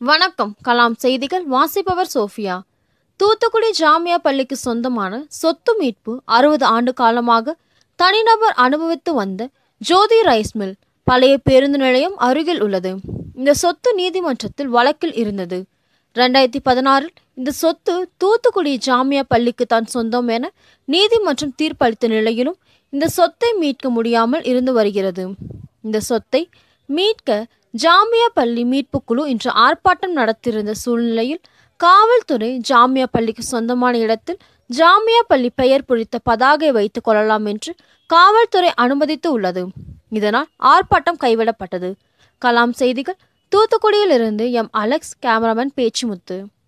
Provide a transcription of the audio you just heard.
வணக்கம் கலாம் செய்திகள் வாசிப்பவர் சோஃபியா தூத்துக்குடி ஜாமியா பள்ளிக்கு சொந்தமான சொத்து மீட்பு அறுபது ஆண்டு காலமாக தனிநபர் அனுபவித்து வந்த ஜோதி ரைஸ் மில் பழைய பேருந்து நிலையம் அருகில் உள்ளது இந்த சொத்து நீதிமன்றத்தில் வழக்கில் இருந்தது ரெண்டாயிரத்தி பதினாறில் இந்த சொத்து தூத்துக்குடி ஜாமியா பள்ளிக்கு தான் சொந்தம் என நீதிமன்றம் தீர்ப்பளித்த நிலையிலும் இந்த சொத்தை மீட்க முடியாமல் இருந்து வருகிறது இந்த சொத்தை மீட்க ஜாமியா பள்ளி மீட்புக் குழு இன்று ஆர்ப்பாட்டம் நடத்தியிருந்த சூழ்நிலையில் காவல்துறை ஜாமியா பள்ளிக்கு சொந்தமான இடத்தில் ஜாமியா பள்ளி பெயர் பொறித்த பதாகை வைத்துக் கொள்ளலாம் என்று காவல்துறை அனுமதித்து உள்ளது இதனால் ஆர்ப்பாட்டம் கைவிடப்பட்டது கலாம் செய்திகள் தூத்துக்குடியிலிருந்து எம் அலெக்ஸ் கேமராமேன் பேச்சுமுத்து